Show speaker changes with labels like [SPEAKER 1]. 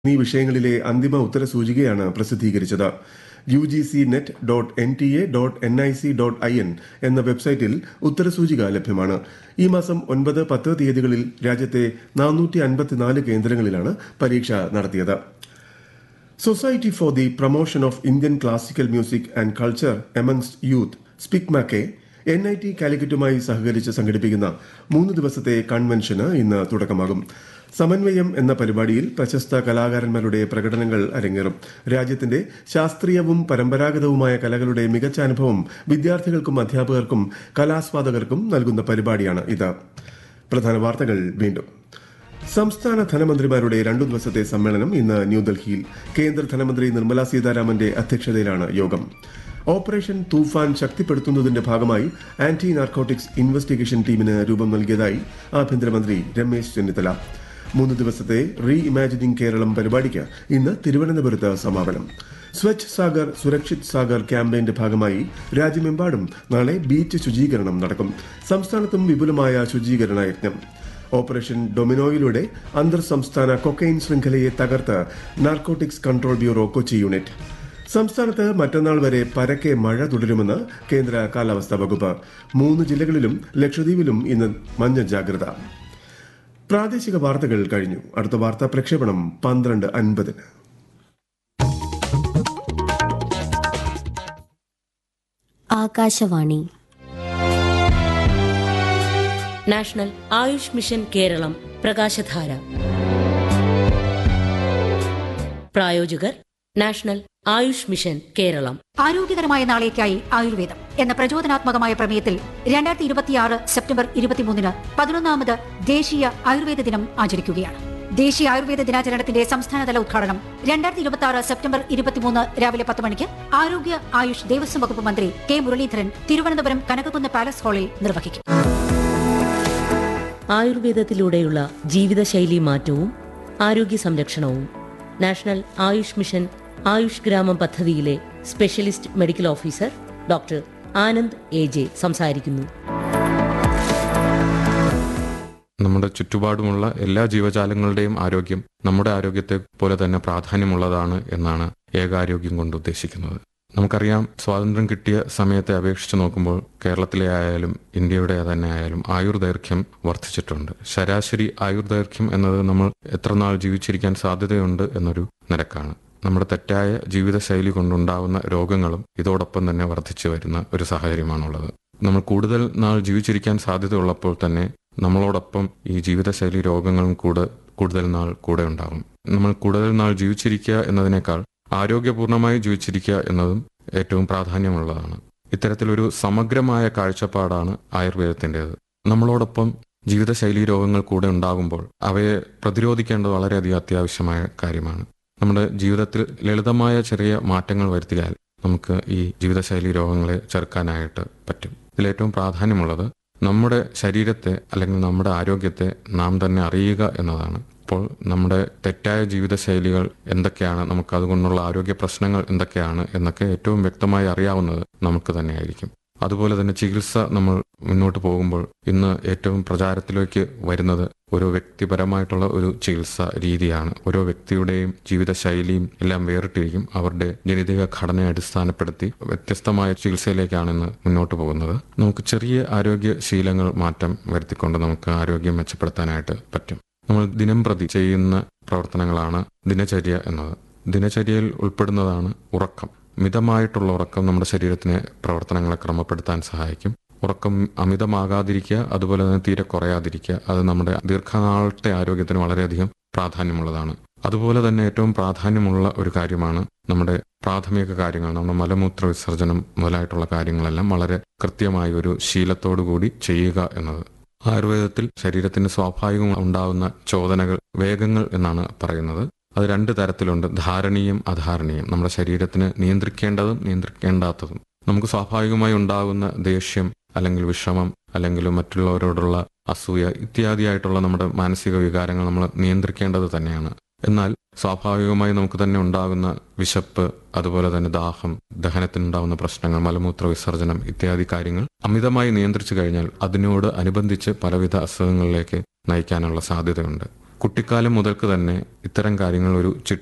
[SPEAKER 1] എന്നീ വിഷയങ്ങളിലെ അന്തിമ ഉത്തരസൂചികയാണ് പ്രസിദ്ധീകരിച്ചത് U G C net dot N T A dot N I C dot I N എന്ന വെബ്സൈറ്റിൽ ഉത്തരസൂചിക ലഭ്യമാണ് ഈ മാസം ഒൻപത് പത്ത് തീയതികളിൽ രാജ്യത്തെ നാനൂറ്റി അൻപത്തിനാല് കേന്ദ്രങ്ങളിലാണ് പരീക്ഷ നടത്തിയത് society for the promotion of Indian classical music and culture amongst youth SPICMACAY N I T കാലിക്കറ്റുമായി സഹകരിച്ച് സംഘടിപ്പിക്കുന്ന മൂന്ന് ദിവസത്തെ കൺവെൻഷന് ഇന്ന് തുടക്കമാകും സമന്വയം എന്ന പരിപാടിയിൽ പ്രശസ്ത കലാകാരന്മാരുടെ പ്രകടനങ്ങൾ അരങ്ങേറും രാജ്യത്തിന്റെ ശാസ്ത്രീയവും പരമ്പരാഗതവുമായ കലകളുടെ മികച്ച അനുഭവം വിദ്യാർത്ഥികൾക്കും അധ്യാപകർക്കും കലാസ്വാദകർക്കും നൽകുന്ന പരിപാടിയാണ് ഇത് പ്രധാന വാർത്തകൾ വീണ്ടും സംസ്ഥാന ധനമന്ത്രിമാരുടെ രണ്ടു ദിവസത്തെ സമ്മേളനം ഇന്ന് ന്യൂഡൽഹിയിൽ കേന്ദ്ര ധനമന്ത്രി നിർമ്മല സീതാരാമന്റെ അധ്യക്ഷതയിലാണ് യോഗം ഓപ്പറേഷൻ തൂഫാൻ ശക്തിപ്പെടുത്തുന്നതിന്റെ ഭാഗമായി ആന്റി നാർക്കോട്ടിക്സ് ഇൻവെസ്റ്റിഗേഷൻ ടീമിന് രൂപം നൽകിയതായി ആഭ്യന്തരമന്ത്രി രമേശ് ചെന്നിത്തല മൂന്ന് ദിവസത്തെ റീ ഇമാജിനിംഗ് കേരളം പരിപാടിക്ക് ഇന്ന് തിരുവനന്തപുരത്ത് സമാപനം സ്വച്ഛ് സാഗർ സുരക്ഷിത് സാഗർ ക്യാമ്പയിന്റെ ഭാഗമായി രാജ്യമെമ്പാടും നാളെ ബീച്ച് ശുചീകരണം നടക്കും സംസ്ഥാനത്തും വിപുലമായ ശുചീകരണ യജ്ഞം ഓപ്പറേഷൻ ഡൊമിനോയിലൂടെ അന്തർ സംസ്ഥാന കൊക്കൈൻ ശൃംഖലയെ തകർത്ത് narcotics control bureau Kochi unit സംസ്ഥാനത്ത് മറ്റന്നാൾ വരെ പരക്കെ മഴ തുടരുമെന്ന് കേന്ദ്ര കാലാവസ്ഥാ വകുപ്പ് മൂന്ന് ജില്ലകളിലും ലക്ഷദ്വീപിലും ഇന്ന് മഞ്ഞ ജാഗ്രത പ്രാദേശിക വാർത്തകൾ കഴിഞ്ഞു അടുത്ത വാർത്താ പ്രക്ഷേപണം പന്ത്രണ്ട് അൻപതിന്
[SPEAKER 2] ആകാശവാണി
[SPEAKER 3] നാഷണൽ ആയുഷ് മിഷൻ കേരളം പ്രകാശധാര പ്രായോജകർ നാഷണൽ ആയുഷ് മിഷൻ കേരളം
[SPEAKER 4] ആരോഗ്യകരമായ നാളേക്കായി ആയുർവേദം എന്ന പ്രചോദനാത്മകമായ പ്രമേയത്തിൽ രണ്ടായിരത്തി ഇരുപത്തിയാറ് സെപ്റ്റംബർ ഇരുപത്തിമൂന്നിന് പതിനൊന്നാമത് ദേശീയ ആയുർവേദ ദിനം ആചരിക്കുകയാണ് ദേശീയ ആയുർവേദ ദിനാചരണത്തിന്റെ സംസ്ഥാനതല ഉദ്ഘാടനം രണ്ടായിരത്തി ഇരുപത്തി ആറ് സെപ്റ്റംബർ ഇരുപത്തിമൂന്ന് രാവിലെ പത്ത് മണിക്ക് ആരോഗ്യ ആയുഷ് ദേവസ്വം വകുപ്പ് മന്ത്രി കെ മുരളീധരൻ തിരുവനന്തപുരം കനകക്കുന്ന് പാലസ് ഹാളിൽ നിർവഹിക്കും
[SPEAKER 3] ആയുർവേദത്തിലൂടെയുള്ള ജീവിതശൈലി മാറ്റവും ആരോഗ്യ സംരക്ഷണവും നാഷണൽ ആയുഷ് മിഷൻ ആയുഷ് ഗ്രാമം പദ്ധതിയിലെ specialist medical officer doctor Anand A J സംസാരിക്കുന്നു
[SPEAKER 5] നമ്മുടെ ചുറ്റുപാടുമുള്ള എല്ലാ ജീവജാലങ്ങളുടെയും ആരോഗ്യം നമ്മുടെ ആരോഗ്യത്തെ പോലെ തന്നെ പ്രാധാന്യമുള്ളതാണ് എന്നാണ് ഏകാരോഗ്യം കൊണ്ട് ഉദ്ദേശിക്കുന്നത് നമുക്കറിയാം സ്വാതന്ത്ര്യം കിട്ടിയ സമയത്തെ അപേക്ഷിച്ച് നോക്കുമ്പോൾ കേരളത്തിലെ ആയാലും ഇന്ത്യയുടെ തന്നെ ആയാലും ആയുർദൈർഘ്യം വർദ്ധിച്ചിട്ടുണ്ട് ശരാശരി ആയുർദൈർഘ്യം എന്നത് നമ്മൾ എത്ര നാൾ ജീവിച്ചിരിക്കാൻ സാധ്യതയുണ്ട് എന്നൊരു നിരക്കാണ് നമ്മുടെ തെറ്റായ ജീവിതശൈലി കൊണ്ടുണ്ടാവുന്ന രോഗങ്ങളും ഇതോടൊപ്പം തന്നെ വർദ്ധിച്ചു വരുന്ന ഒരു സാഹചര്യമാണുള്ളത് നമ്മൾ കൂടുതൽ നാൾ ജീവിച്ചിരിക്കാൻ സാധ്യതയുള്ളപ്പോൾ തന്നെ നമ്മളോടൊപ്പം ഈ ജീവിതശൈലി രോഗങ്ങളും കൂടെ കൂടുതൽ നാൾ കൂടെ ഉണ്ടാകും നമ്മൾ കൂടുതൽ നാൾ ജീവിച്ചിരിക്കുക എന്നതിനേക്കാൾ ആരോഗ്യപൂർണമായി ജീവിച്ചിരിക്കുക എന്നതും ഏറ്റവും പ്രാധാന്യമുള്ളതാണ് ഇത്തരത്തിലൊരു സമഗ്രമായ കാഴ്ചപ്പാടാണ് ആയുർവേദത്തിൻ്റെത് നമ്മളോടൊപ്പം ജീവിതശൈലി രോഗങ്ങൾ കൂടെ ഉണ്ടാകുമ്പോൾ അവയെ പ്രതിരോധിക്കേണ്ടത് വളരെയധികം അത്യാവശ്യമായ കാര്യമാണ് നമ്മുടെ ജീവിതത്തിൽ ലളിതമായ ചെറിയ മാറ്റങ്ങൾ വരുത്തിയാൽ നമുക്ക് ഈ ജീവിതശൈലി രോഗങ്ങളെ ചെറുക്കാനായിട്ട് പറ്റും ഇതിലേറ്റവും പ്രാധാന്യമുള്ളത് നമ്മുടെ ശരീരത്തെ അല്ലെങ്കിൽ നമ്മുടെ ആരോഗ്യത്തെ നാം തന്നെ അറിയുക എന്നതാണ് അപ്പോൾ നമ്മുടെ തെറ്റായ ജീവിതശൈലികൾ എന്തൊക്കെയാണ് നമുക്ക് അതുകൊണ്ടുള്ള ആരോഗ്യ പ്രശ്നങ്ങൾ എന്തൊക്കെയാണ് എന്നൊക്കെ ഏറ്റവും വ്യക്തമായി അറിയാവുന്നത് നമുക്ക് തന്നെയായിരിക്കും അതുപോലെ തന്നെ ചികിത്സ നമ്മൾ മുന്നോട്ട് പോകുമ്പോൾ ഇന്ന് ഏറ്റവും പ്രചാരത്തിലേക്ക് വരുന്നത് ഓരോ വ്യക്തിപരമായിട്ടുള്ള ഒരു ചികിത്സ രീതിയാണ് ഓരോ വ്യക്തിയുടെയും ജീവിതശൈലിയും എല്ലാം വേറിട്ടിരിക്കും അവരുടെ ജനിതക ഘടനയെ അടിസ്ഥാനപ്പെടുത്തി വ്യത്യസ്തമായ ചികിത്സയിലേക്കാണ് ഇന്ന് മുന്നോട്ട് പോകുന്നത് നമുക്ക് ചെറിയ ആരോഗ്യ ശീലങ്ങൾ മാറ്റം വരുത്തിക്കൊണ്ട് നമുക്ക് ആരോഗ്യം മെച്ചപ്പെടുത്താനായിട്ട് പറ്റും നമ്മൾ ദിനം പ്രതി ചെയ്യുന്ന പ്രവർത്തനങ്ങളാണ് ദിനചര്യ എന്നത് ദിനചര്യയിൽ ഉൾപ്പെടുന്നതാണ് ഉറക്കം മിതമായിട്ടുള്ള ഉറക്കം നമ്മുടെ ശരീരത്തിനെ പ്രവർത്തനങ്ങളെ ക്രമപ്പെടുത്താൻ സഹായിക്കും ഉറക്കം അമിതമാകാതിരിക്കുക അതുപോലെ തന്നെ തീരെ കുറയാതിരിക്കുക അത് നമ്മുടെ ദീർഘനാളത്തെ ആരോഗ്യത്തിന് വളരെയധികം പ്രാധാന്യമുള്ളതാണ് അതുപോലെ തന്നെ ഏറ്റവും പ്രാധാന്യമുള്ള ഒരു കാര്യമാണ് നമ്മുടെ പ്രാഥമിക കാര്യങ്ങൾ നമ്മുടെ മലമൂത്ര വിസർജനം മുതലായിട്ടുള്ള കാര്യങ്ങളെല്ലാം വളരെ കൃത്യമായ ഒരു ശീലത്തോടു കൂടി ചെയ്യുക എന്നത് ആയുർവേദത്തിൽ ശരീരത്തിന് സ്വാഭാവികം ഉണ്ടാവുന്ന ചോദനകൾ വേഗങ്ങൾ എന്നാണ് പറയുന്നത് അത് രണ്ട് തരത്തിലുണ്ട് ധാരണീയം അധാരണീയം നമ്മുടെ ശരീരത്തിന് നിയന്ത്രിക്കേണ്ടതും നിയന്ത്രിക്കേണ്ടാത്തതും നമുക്ക് സ്വാഭാവികമായി ഉണ്ടാകുന്ന ദേഷ്യം അല്ലെങ്കിൽ വിഷമം അല്ലെങ്കിൽ മറ്റുള്ളവരോടുള്ള അസൂയ ഇത്യാദിയായിട്ടുള്ള നമ്മുടെ മാനസിക വികാരങ്ങൾ നമ്മൾ നിയന്ത്രിക്കേണ്ടത് തന്നെയാണ് എന്നാൽ സ്വാഭാവികമായി നമുക്ക് തന്നെ ഉണ്ടാകുന്ന വിശപ്പ് അതുപോലെ തന്നെ ദാഹം ദഹനത്തിനുണ്ടാകുന്ന പ്രശ്നങ്ങൾ മലമൂത്ര വിസർജനം ഇത്യാദി കാര്യങ്ങൾ അമിതമായി നിയന്ത്രിച്ചു കഴിഞ്ഞാൽ അതിനോട് അനുബന്ധിച്ച് പലവിധ അസുഖങ്ങളിലേക്ക് നയിക്കാനുള്ള സാധ്യതയുണ്ട് കുട്ടിക്കാലം മുതൽക്ക് തന്നെ ഇത്തരം കാര്യങ്ങൾ ഒരു ചിട്ട